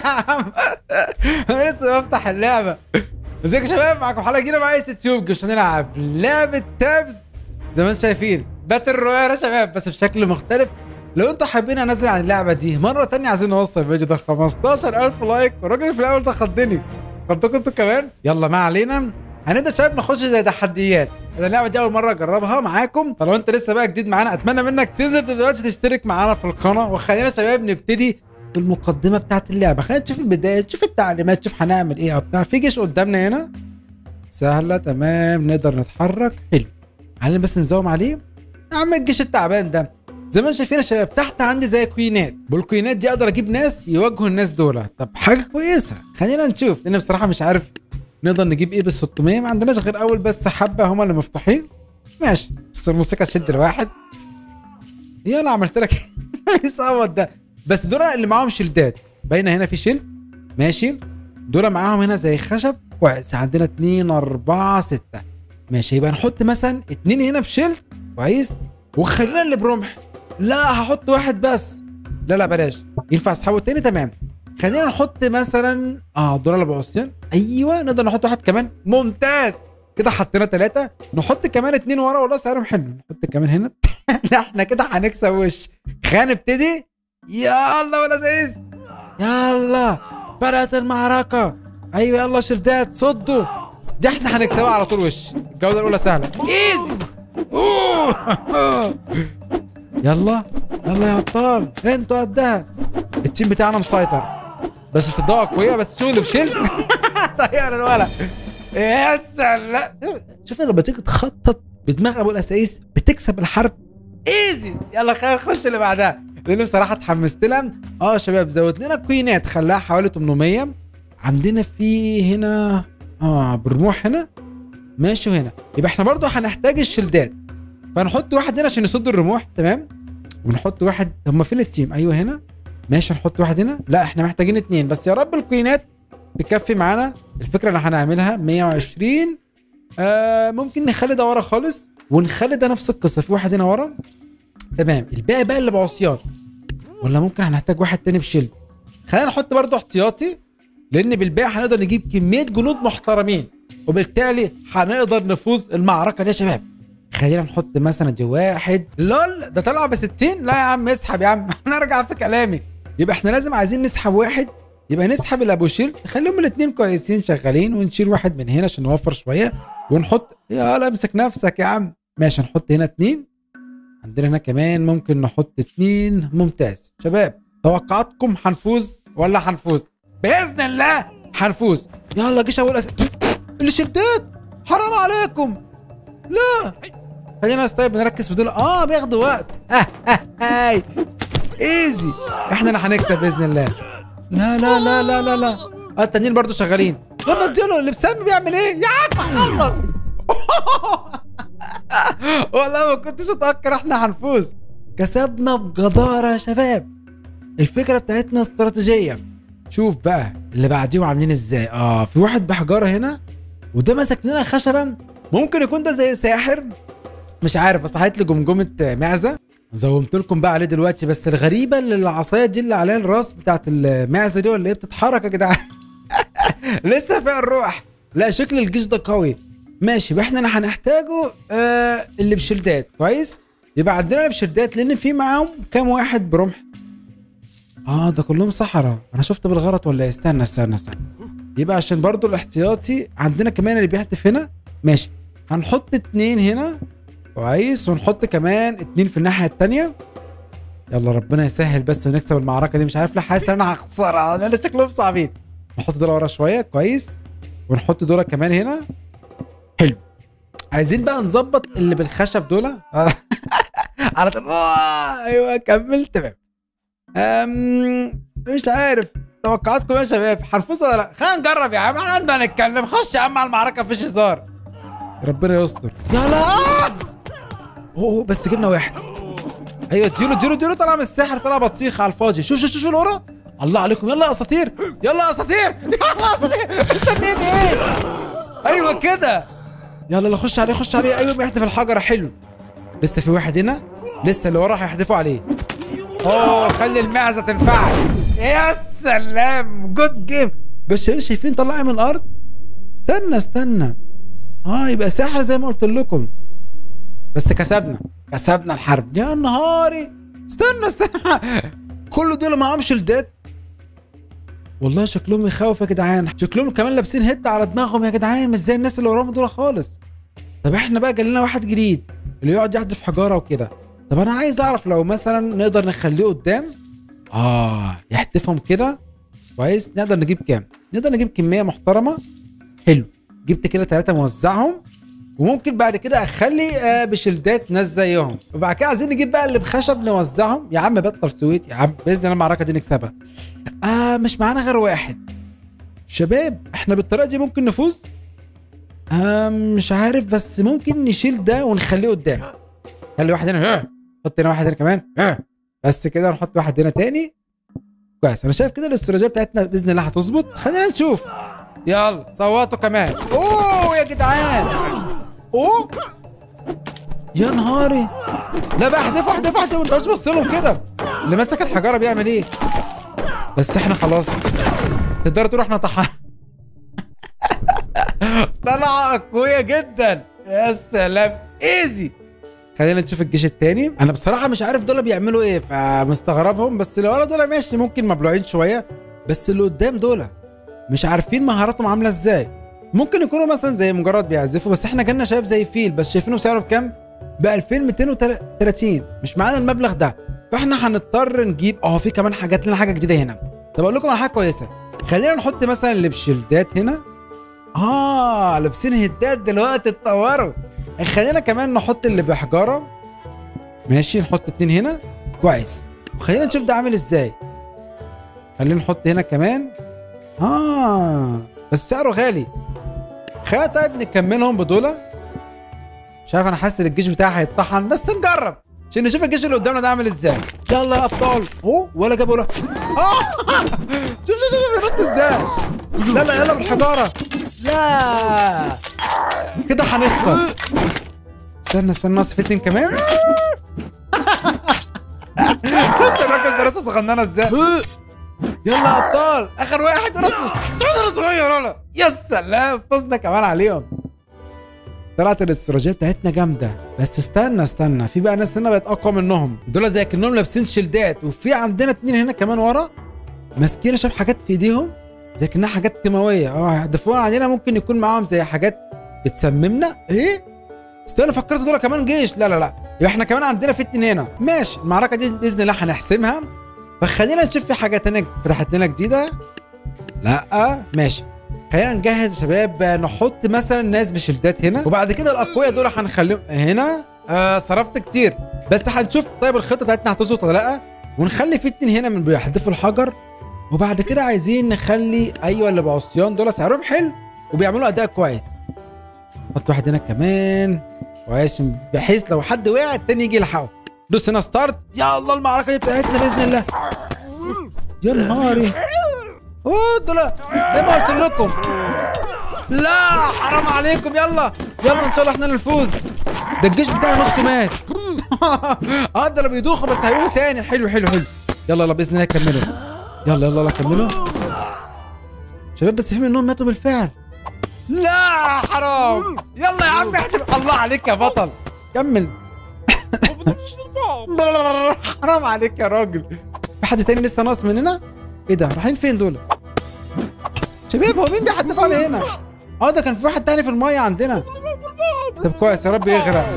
عم انا لسه بفتح اللعبه ازيك يا شباب معاكم حلقه جديده مع ايس تيوب عشان نلعب لعبه تابز زي ما انتم شايفين باتل رويال يا شباب بس بشكل مختلف لو انتوا حابين انزل عن اللعبه دي مره تانية عايزين نوصل الفيديو ده 15000 لايك والراجل في الاول ده خضني خضتكم انتوا كمان يلا ما علينا هنبدا شباب نخش زي تحديات انا اللعبه دي اول مره اجربها معاكم فلو انت لسه بقى جديد معانا اتمنى منك تنزل دلوقتي تشترك معانا في القناه وخلينا شباب نبتدي المقدمه بتاعت اللعبه خلينا نشوف البدايه نشوف التعليمات نشوف هنعمل ايه او بتاع في جيش قدامنا هنا سهله تمام نقدر نتحرك حلو علينا بس نزوم عليه يا عم الجيش التعبان ده زي ما انتم شايفين يا شباب تحت عندي زي كوينات بالكوينات دي اقدر اجيب ناس يواجهوا الناس دول طب حاجه كويسه خلينا نشوف لان بصراحه مش عارف نقدر نجيب ايه بال 600 ما عندناش غير اول بس حبه هما اللي مفتوحين ماشي بس الموسيقى تشد الواحد يلا عملت لك ايه صوت ده بس دول اللي معاهم شيلدات باينه هنا في شيلد ماشي دول معاهم هنا زي خشب كويس عندنا 2 4 6 ماشي يبقى نحط مثلا اتنين هنا بشيلد كويس وخلينا اللي برمح لا هحط واحد بس لا لا بلاش ينفع اسحبه تاني تمام خلينا نحط مثلا اه دول اللي بعصيان ايوه نقدر نحط واحد كمان ممتاز كده حطينا ثلاثة نحط كمان اتنين ورا والله سعرهم حلو نحط كمان هنا لا احنا كده هنكسب وش خلينا نبتدي يلا ولا زيز يلا بدأت المعركة ايوه يلا شردات صدوا دي احنا هنكسبها على طول وش الجولة الأولى سهلة ايزي أوه. يلا يلا يا ابطال انتوا قدها التيم بتاعنا مسيطر بس صدقوا اقوياء بس شو اللي بشيل طير الولد يا سلام شوف لما تيجي تخطط بدماغ ابو الاسايس بتكسب الحرب ايزي يلا خير خش اللي بعدها لان بصراحه اتحمست لها اه يا شباب زود لنا كوينات خلاها حوالي 800 عندنا في هنا اه برموح هنا ماشي وهنا يبقى احنا برضو هنحتاج الشلدات فنحط واحد هنا عشان يصد الرموح تمام ونحط واحد هم فين التيم ايوه هنا ماشي نحط واحد هنا لا احنا محتاجين اتنين بس يا رب الكوينات تكفي معانا الفكره اللي هنعملها 120 آه ممكن نخلي ده ورا خالص ونخلي ده نفس القصه في واحد هنا ورا تمام الباقي بقى اللي بعصيان ولا ممكن هنحتاج واحد تاني بشيلد خلينا نحط برضو احتياطي لان بالباقي هنقدر نجيب كميه جنود محترمين وبالتالي هنقدر نفوز المعركه دي يا شباب خلينا نحط مثلا دي واحد لول ده طلع ب 60 لا يا عم اسحب يا عم نرجع في كلامي يبقى احنا لازم عايزين نسحب واحد يبقى نسحب الابو شيلد نخليهم الاثنين كويسين شغالين ونشيل واحد من هنا عشان نوفر شويه ونحط يلا امسك نفسك يا عم ماشي نحط هنا اتنين عندنا هنا كمان ممكن نحط اتنين ممتاز شباب توقعاتكم هنفوز ولا هنفوز باذن الله هنفوز يلا جيش ابو الأس... اللي شدات حرام عليكم لا خلينا طيب نركز في دول اه بياخدوا وقت آه آه هاي ايزي احنا اللي هنكسب باذن الله لا لا لا لا لا لا اه التانيين برضو شغالين يلا اديله اللي بسام بيعمل ايه يا عم خلص والله ما كنتش اتوقع احنا هنفوز كسبنا بجداره يا شباب الفكره بتاعتنا استراتيجيه شوف بقى اللي بعديهم عاملين ازاي اه في واحد بحجاره هنا وده ماسك لنا خشبه ممكن يكون ده زي ساحر مش عارف بس حيت لي جمجمه معزه زومت لكم بقى عليه دلوقتي بس الغريبه اللي العصايه دي اللي عليها الراس بتاعت المعزه دي ولا هي بتتحرك يا جدعان لسه فيها الروح لا شكل الجيش ده قوي ماشي يبقى احنا اللي هنحتاجه آه اللي بشلدات كويس يبقى عندنا اللي بشلدات لان في معاهم كام واحد برمح اه ده كلهم صحراء انا شفت بالغلط ولا إيه؟ استنى استنى استنى يبقى عشان برضو الاحتياطي عندنا كمان اللي بيحتف هنا ماشي هنحط اتنين هنا كويس ونحط كمان اتنين في الناحيه التانية يلا ربنا يسهل بس ونكسب المعركه دي مش عارف ليه حاسس ان انا هخسرها لان شكلهم صعبين نحط دول ورا شويه كويس ونحط دول كمان هنا حلو عايزين بقى نظبط اللي بالخشب دول على طول آه، ايوه كمل تمام أم مش عارف توقعاتكم يا شباب هنفوز ولا لا خلينا نجرب يا عم احنا عندنا نتكلم خش يا عم على المعركه مفيش هزار ربنا يستر يلا آه! اوه بس جبنا واحد ايوه اديله اديله اديله طلع من الساحر طلع بطيخ على الفاضي شوف شوف شوف اللي ورا الله عليكم يلا يا اساطير يلا يا اساطير يلا يا اساطير مستنيين ايه ايوه كده يلا يلا خش عليه خش عليه ايوه بيحدف الحجره حلو لسه في واحد هنا لسه اللي ورا هيحدفوا عليه اوه خلي المعزه تنفعك يا سلام جود جيم بس شايفين طلع من الارض استنى استنى اه يبقى سحر زي ما قلت لكم بس كسبنا كسبنا الحرب يا نهاري استنى استنى كل دول معاهم شلدات والله شكلهم يخوف يا جدعان شكلهم كمان لابسين هيد على دماغهم يا جدعان مش زي الناس اللي وراهم دول خالص طب احنا بقى جالنا واحد جديد اللي يقعد يحدف حجاره وكده طب انا عايز اعرف لو مثلا نقدر نخليه قدام اه يحتفهم كده كويس نقدر نجيب كام نقدر نجيب كميه محترمه حلو جبت كده ثلاثه موزعهم وممكن بعد كده اخلي آه بشلدات ناس زيهم وبعد كده عايزين نجيب بقى اللي بخشب نوزعهم يا عم بطل سويت يا عم باذن الله المعركه دي نكسبها آه مش معانا غير واحد شباب احنا بالطريقه دي ممكن نفوز آه مش عارف بس ممكن نشيل ده ونخليه قدام خلي واحد هنا ها. حط هنا واحد هنا كمان ها. بس كده نحط واحد هنا تاني كويس انا شايف كده الاستراتيجيه بتاعتنا باذن الله هتظبط خلينا نشوف يلا صوتوا كمان اوه يا جدعان اوه يا نهاري لا بقى احدفوا احدفوا احدفوا ما تبقاش بص لهم كده اللي ماسك الحجاره بيعمل ايه بس احنا خلاص تقدر تروح نطحن طلع قوية جدا يا سلام ايزي خلينا نشوف الجيش التاني انا بصراحة مش عارف دول بيعملوا ايه فمستغربهم بس اللي ورا دول ماشي ممكن مبلوعين شوية بس اللي قدام دول مش عارفين مهاراتهم عاملة ازاي ممكن يكونوا مثلا زي مجرد بيعزفوا بس احنا جالنا شباب زي فيل بس شايفينه سعره بكام؟ ب 2230 مش معانا المبلغ ده فاحنا هنضطر نجيب اه في كمان حاجات لنا حاجه جديده هنا طب اقول لكم على حاجه كويسه خلينا نحط مثلا اللي بشيلدات هنا اه لابسين هدات دلوقتي اتطوروا خلينا كمان نحط اللي بحجاره ماشي نحط اتنين هنا كويس وخلينا نشوف ده عامل ازاي خلينا نحط هنا كمان اه بس سعره غالي خلينا طيب نكملهم بدولة مش عارف انا حاسس ان الجيش بتاعي هيتطحن بس نجرب عشان نشوف الجيش اللي قدامنا ده عامل ازاي يلا يا ابطال اوه ولا جابوا ولا اه شوف شوف شوف بيرد ازاي لا لا يلا بالحجاره لا كده هنخسر استنى استنى ناقص في اتنين كمان بص الراجل ده راسه صغننه ازاي يلا يا ابطال اخر واحد راسه شوف صغير ولا يا سلام فزنا كمان عليهم طلعت الاستراتيجيه بتاعتنا جامده بس استنى استنى في بقى ناس هنا بقت اقوى منهم دول زي كانهم لابسين شيلدات وفي عندنا اتنين هنا كمان ورا ماسكين شاف حاجات في ايديهم زي كانها حاجات كيماويه اه هيحدفوها علينا ممكن يكون معاهم زي حاجات بتسممنا ايه استنى فكرت دول كمان جيش لا لا لا يبقى احنا كمان عندنا في اتنين هنا ماشي المعركه دي باذن الله هنحسمها فخلينا نشوف في حاجه تانية فتحت لنا جديده لا ماشي خلينا نجهز يا شباب نحط مثلا ناس بشلدات هنا وبعد كده الاقوياء دول هنخليهم هنا آه صرفت كتير بس هنشوف طيب الخطه بتاعتنا هتظبط ولا لا ونخلي في اتنين هنا من بيحدفوا الحجر وبعد كده عايزين نخلي ايوه اللي بعصيان دول سعرهم حلو وبيعملوا اداء كويس حط واحد هنا كمان كويس بحيث لو حد وقع التاني يجي يلحقه دوس هنا ستارت يا الله المعركه دي بتاعتنا باذن الله يا نهاري اوه دول زي ما قلت لكم لا حرام عليكم يلا يلا ان شاء الله احنا نفوز ده الجيش بتاعي نصه مات اه ده بيدوخوا بس هيقوموا تاني حلو حلو حلو يلا يلا باذن الله كملوا يلا يلا يلا كملوا شباب بس في منهم ماتوا بالفعل لا حرام يلا يا عم احتف الله عليك يا بطل كمل حرام عليك يا راجل في حد تاني لسه ناقص مننا ايه ده رايحين فين دول شباب هو مين بيحدف على هنا اه ده كان في واحد تاني في الميه عندنا طب كويس يا رب يغرق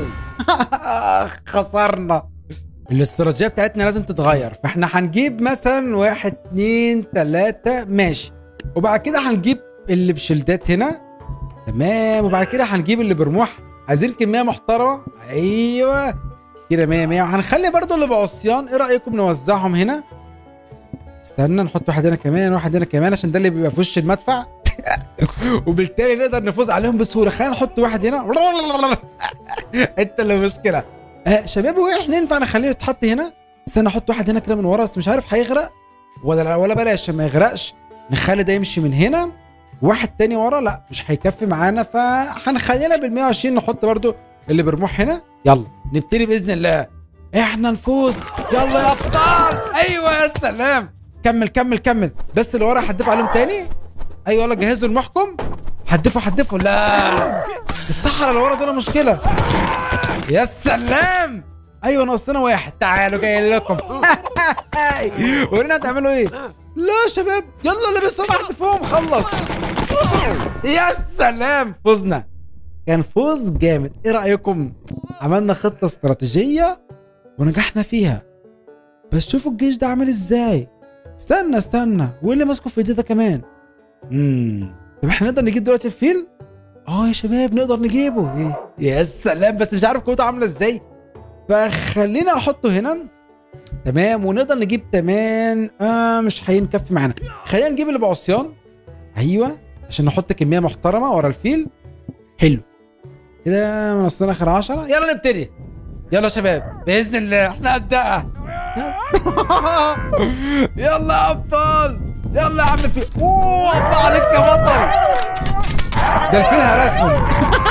خسرنا الاستراتيجيه بتاعتنا لازم تتغير فاحنا هنجيب مثلا واحد اتنين تلاته ماشي وبعد كده هنجيب اللي بشلدات هنا تمام وبعد كده هنجيب اللي برموح عايزين كميه محترمه ايوه كده 100 100 وهنخلي برضو اللي بعصيان ايه رايكم نوزعهم هنا استنى نحط واحد هنا كمان واحد هنا كمان عشان ده اللي بيبقى في وش المدفع وبالتالي نقدر نفوز عليهم بسهوله خلينا نحط واحد هنا انت اللي مشكله آه شباب واحنا ننفع نخليه يتحط هنا استنى احط واحد هنا كده من ورا بس مش عارف هيغرق ولا ولا بلاش عشان ما يغرقش نخلي ده يمشي من هنا واحد تاني ورا لا مش هيكفي معانا فهنخلينا بال 120 نحط برضو اللي برموح هنا يلا نبتدي باذن الله احنا نفوز يلا يا ابطال ايوه يا سلام كمل كمل كمل بس اللي ورا هدفوا عليهم تاني ايوه يلا جهزوا المحكم حدفوا حدفوا لا الصحراء اللي ورا دول مشكله يا سلام ايوه ناقصنا واحد تعالوا جاي لكم ورينا هتعملوا ايه لا يا شباب يلا لبسوا احدفوهم خلص يا سلام فزنا كان فوز جامد ايه رايكم عملنا خطه استراتيجيه ونجحنا فيها بس شوفوا الجيش ده عامل ازاي استنى استنى وايه اللي ماسكه في ايديه ده كمان امم طب احنا نقدر نجيب دلوقتي الفيل اه يا شباب نقدر نجيبه ايه يا سلام بس مش عارف قوته عامله ازاي فخلينا احطه هنا تمام ونقدر نجيب كمان اه مش هينكفي معانا خلينا نجيب اللي بعصيان ايوه عشان نحط كميه محترمه ورا الفيل حلو كده منصنا اخر 10 يلا نبتدي يلا يا شباب باذن الله احنا قدها يلا يا ابطال يلا يا عم في اوه الله عليك يا بطل ده الفيل هرسهم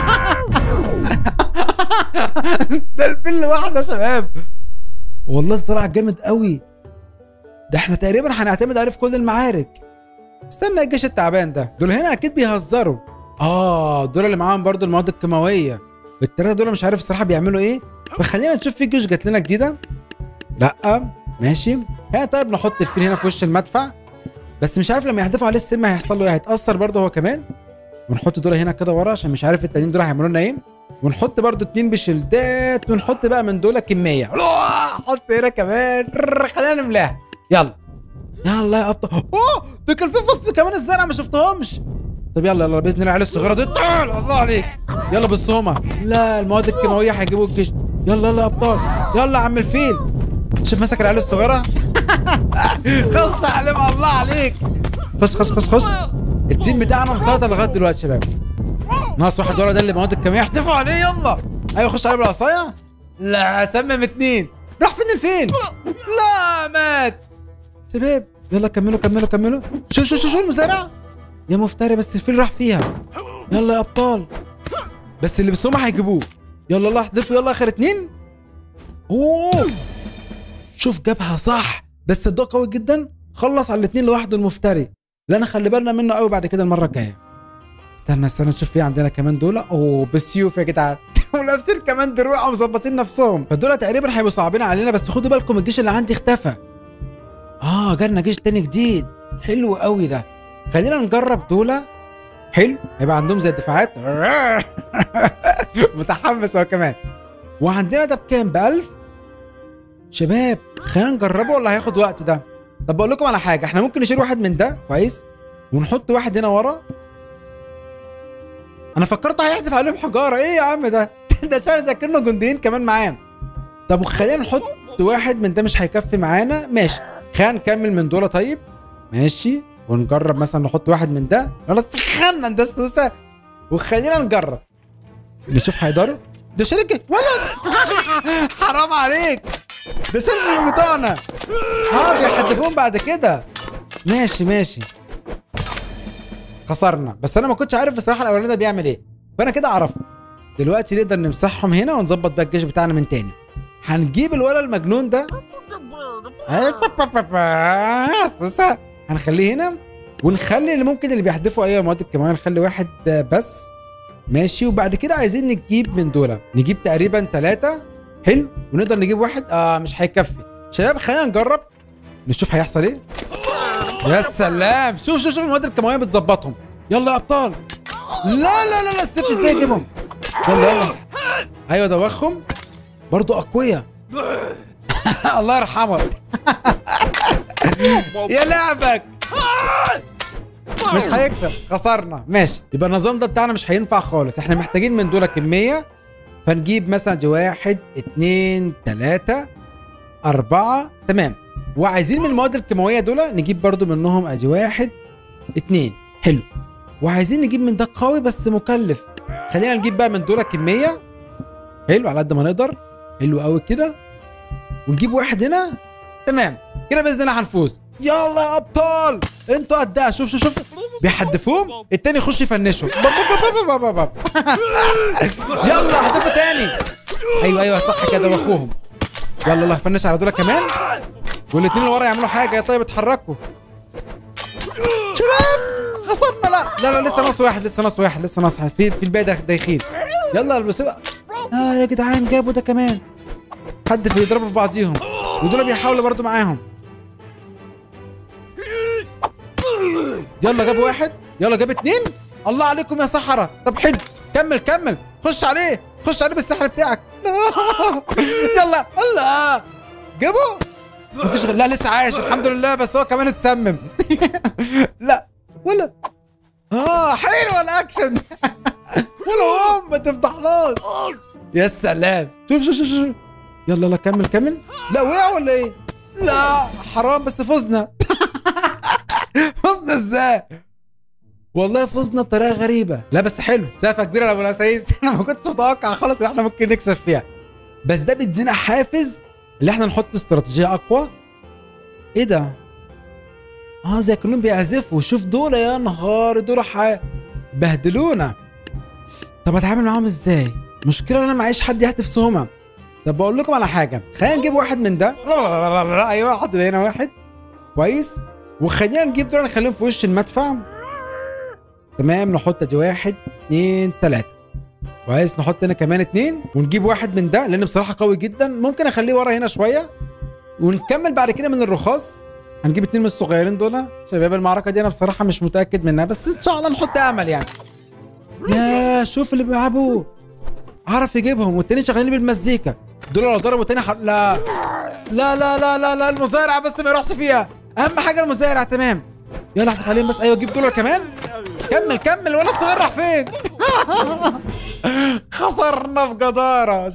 ده الفيل لوحده يا شباب والله ده طلع جامد قوي ده احنا تقريبا هنعتمد عليه في كل المعارك استنى الجيش التعبان ده دول هنا اكيد بيهزروا اه دول اللي معاهم برضو المواد الكيماويه التلاته دول مش عارف الصراحه بيعملوا ايه فخلينا نشوف في جيش جات لنا جديده لا ماشي ها طيب نحط الفيل هنا في وش المدفع بس مش عارف لما يحدفوا عليه السم هيحصل له ايه هيتاثر برضه هو كمان ونحط دول هنا كده ورا عشان مش عارف التانيين دول هيعملوا لنا ايه ونحط برضه اتنين بشلدات ونحط بقى من دول كميه حط هنا كمان خلينا نملاها يلا يلا يا ابطال اوه ده كان في وسط كمان الزرع ما شفتهمش طب يلا يلا باذن الله العيال الصغيره دي تعال الله عليك يلا بالصومه لا المواد الكيماويه هيجيبوا الجيش يلا يلا يا ابطال يلا يا عم الفيل شوف مسك العيال الصغيره خش عليهم الله عليك خش خش خش خش التيم بتاعنا مسيطر لغايه دلوقتي شباب ناقص واحد ورا ده اللي مواد الكيماويه احتفوا عليه يلا ايوه خش عليه بالعصايه لا سمم اتنين راح فين الفيل لا مات شباب يلا كملوا كملوا كملوا شوف شوف شوف شوف المزارع يا مفتري بس الفيل راح فيها يلا يا ابطال بس اللي بالسومه هيجيبوه يلا يلا احذفوا يلا اخر اتنين اوه شوف جابها صح بس الضوء قوي جدا خلص على الاثنين لوحده المفتري لا انا خلي بالنا منه قوي بعد كده المره الجايه استنى استنى نشوف في عندنا كمان دول اوه بالسيوف يا جدعان ولابسين كمان دروع ومظبطين نفسهم فدول تقريبا هيبقوا صعبين علينا بس خدوا بالكم الجيش اللي عندي اختفى اه جالنا جيش تاني جديد حلو قوي ده خلينا نجرب دول حلو هيبقى عندهم زي الدفاعات متحمس هو كمان وعندنا ده بكام ب 1000 شباب خلينا نجربه ولا هياخد وقت ده طب بقول لكم على حاجه احنا ممكن نشيل واحد من ده كويس ونحط واحد هنا ورا انا فكرت هيحذف عليهم حجاره ايه يا عم ده ده شارع زي كانه جنديين كمان معاه طب خلينا نحط واحد من ده مش هيكفي معانا ماشي خلينا نكمل من دول طيب ماشي ونجرب مثلا نحط واحد من ده خلاص سخنا ده السوسه وخلينا نجرب نشوف هيقدروا ده شركه ولد حرام عليك ده شركه بتاعنا اه بيحدفوهم بعد كده ماشي ماشي خسرنا بس انا ما كنتش عارف بصراحه الاولاني ده بيعمل ايه فانا كده عرفت دلوقتي نقدر نمسحهم هنا ونظبط بقى الجيش بتاعنا من تاني هنجيب الولد المجنون ده سوسة. هنخليه هنا ونخلي اللي ممكن اللي بيحدفوا اي مواد الكيماويه نخلي واحد بس ماشي وبعد كده عايزين نجيب من دول نجيب تقريبا ثلاثة حلو ونقدر نجيب واحد اه مش هيكفي شباب خلينا نجرب نشوف هيحصل ايه يا سلام شوف شوف شوف المواد الكيماويه بتظبطهم يلا يا ابطال لا لا لا لا السيف ازاي يجيبهم يلا يلا ايوه دوخهم برضو اقوياء الله يرحمك يا لعبك مش هيكسب خسرنا ماشي يبقى النظام ده بتاعنا مش هينفع خالص احنا محتاجين من دول كميه فنجيب مثلا دي واحد اتنين تلاتة أربعة تمام وعايزين من المواد الكيماوية دول نجيب برضو منهم ادي واحد اتنين حلو وعايزين نجيب من ده قوي بس مكلف خلينا نجيب بقى من دول كمية حلو على قد ما نقدر حلو قوي كده ونجيب واحد هنا تمام كده باذن الله هنفوز يلا يا ابطال انتوا قدها شوف شوف شوف بيحدفوهم التاني يخش يفنشهم باب باب باب باب باب. يلا احدفوا تاني ايوه ايوه صح كده واخوهم يلا يلا فنش على دول كمان والاثنين اللي ورا يعملوا حاجه يا طيب اتحركوا شباب خسرنا لا لا لا لسه ناقص واحد لسه ناقص واحد لسه ناقص واحد في في الباقي داخ- دايخين يلا البسوا اه يا جدعان جابوا ده كمان حد في يضربوا في بعضيهم ودول بيحاولوا برضو معاهم يلا جاب واحد يلا جاب اتنين الله عليكم يا سحرة طب حلو كمل كمل خش عليه خش عليه بالسحر بتاعك يلا الله جابوا مفيش غير لا لسه عايش الحمد لله بس هو كمان اتسمم لا ولا اه حلو الاكشن ولا هم ما تفضحناش يا سلام شوف شوف شوف شوف يلا يلا كمل كمل لا وقع ولا ايه لا حرام بس فزنا فزنا ازاي والله فزنا بطريقه غريبه لا بس حلو سقفه كبيره يا ابو العسايس انا ما كنتش متوقع خالص ان احنا ممكن نكسب فيها بس ده بيدينا حافز اللي احنا نحط استراتيجيه اقوى ايه ده اه زي كلهم بيعزفوا شوف دول يا نهار دول ح- بهدلونا طب اتعامل معاهم ازاي مشكله ان انا معيش حد يهتف سهمه طب بقول لكم على حاجه خلينا نجيب واحد من ده لا لا لا لا, لا, لا. ايوه حط هنا واحد كويس وخلينا نجيب دول نخليهم في وش المدفع تمام نحط ادي واحد اتنين تلاته كويس نحط هنا كمان اتنين ونجيب واحد من ده لان بصراحه قوي جدا ممكن اخليه ورا هنا شويه ونكمل بعد كده من الرخاص هنجيب اتنين من الصغيرين دول شباب المعركه دي انا بصراحه مش متاكد منها بس ان شاء الله نحط امل يعني يا شوف اللي بيلعبوا عرف يجيبهم والتانيين شغالين بالمزيكا دول لو ضربوا تاني حر... لا لا لا لا لا لا المزارع بس ما يروحش فيها اهم حاجه المزارع تمام يلا احتف عليهم بس ايوه جيب دول كمان كمل كمل ولا الصغير راح فين خسرنا بجداره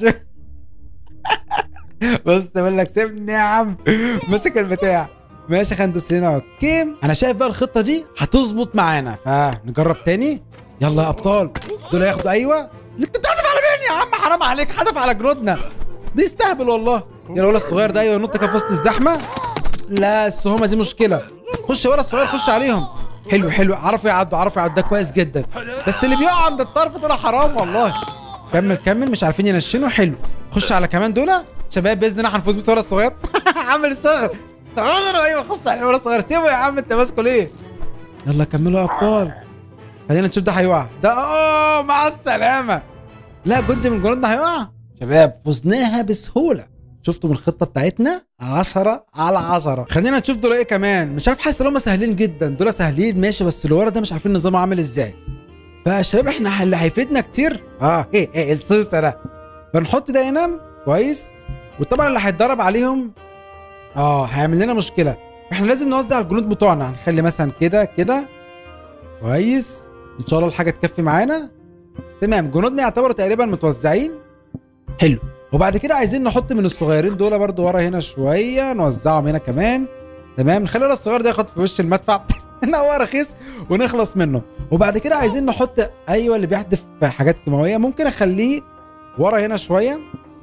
بص بقول لك سيبني يا عم مسك البتاع ماشي خلينا ندوس هنا اوكي انا شايف بقى الخطه دي هتظبط معانا فنجرب تاني يلا يا ابطال دول ياخدوا ايوه انت بتحدف على مين يا عم حرام عليك حدف على جنودنا بيستهبل والله يلا ولا الصغير ده ايوه ينط كده في وسط الزحمه لا السهومه دي مشكله خش ورا الصغير خش عليهم حلو حلو عرفوا يعدوا عرفوا يعدوا ده كويس جدا بس اللي بيقع عند الطرف دول حرام والله كمل كمل مش عارفين ينشنوا حلو خش على كمان دول شباب باذن الله هنفوز بس ورا الصغير عامل الشغل تعالوا ايوه خش على ورا الصغير سيبه يا عم انت ماسكه ليه يلا كملوا يا ابطال خلينا نشوف ده هيقع ده اوه مع السلامه لا جندي من جنودنا هيقع شباب فزناها بسهوله شفتوا من الخطه بتاعتنا 10 على 10 خلينا نشوف دول ايه كمان مش عارف حاسس ان هم سهلين جدا دول سهلين ماشي بس اللي ورا ده مش عارفين نظامه عامل ازاي فشباب احنا اللي هيفيدنا كتير اه ايه ايه السوسه ده فنحط ده هنا كويس وطبعا اللي هيتدرب عليهم اه هيعمل لنا مشكله احنا لازم نوزع الجنود بتوعنا هنخلي مثلا كده كده كويس ان شاء الله الحاجه تكفي معانا تمام جنودنا يعتبروا تقريبا متوزعين حلو وبعد كده عايزين نحط من الصغيرين دول برضو ورا هنا شويه نوزعهم هنا كمان تمام نخلي ورا الصغير ده ياخد في وش المدفع ان هو رخيص ونخلص منه وبعد كده عايزين نحط ايوه اللي بيحدف حاجات كيماويه ممكن اخليه ورا هنا شويه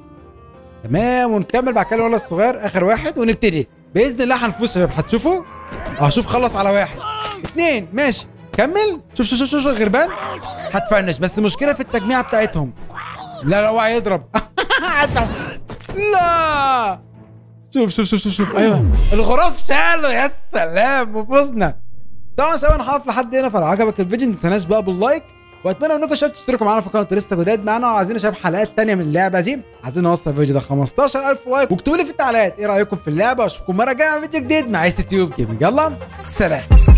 تمام ونكمل بعد كده ولا الصغير اخر واحد ونبتدي باذن الله هنفوز شباب هتشوفوا اه شوف خلص على واحد اتنين ماشي كمل شوف شوف شوف شوف الغربان هتفنش بس المشكله في التجميع بتاعتهم لا لا اوعى يضرب هدفع. لا شوف شوف شوف شوف شوف ايوه الغراب شالوا يا سلام وفزنا طبعا يا شباب انا هقف لحد هنا فلو عجبك الفيديو ما تنساناش بقى باللايك واتمنى انكم شباب تشتركوا معانا في قناه لسه جداد معانا وعايزين يا شباب حلقات تانية من اللعبه دي عايزين نوصل الفيديو ده 15000 لايك واكتبوا لي في التعليقات ايه رايكم في اللعبه واشوفكم مره جايه مع فيديو جديد مع اس تيوب جيمنج يلا سلام